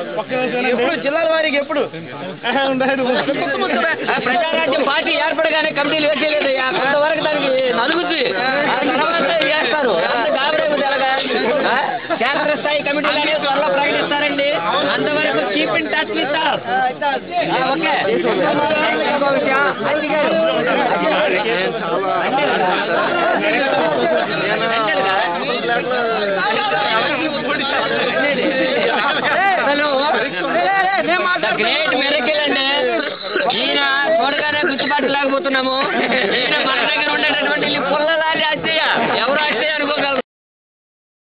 ఎప్పుడు జిల్లాల వారికి ఎప్పుడు ఆ ప్రజారాజ్యం పార్టీ ఏర్పడగానే కమిటీలు వేసేయలేదు కొంతవరకు దానికి నలుగుద్ది ఆ తర్వాత చేస్తారు అంత గాబరేది ఎలాగా ఆ? కేంద్ర స్థాయి కమిటీలు అనేది త్వరలో ప్రకటిస్తారండి అంతవరకు keep in touch sir okay hello great miracle అండి ఈయన చూడగానే గుర్తుపట్టలేకపోతున్నాము ఈయన మన దగ్గర ఉండేటటువంటి ఈ పుల్లల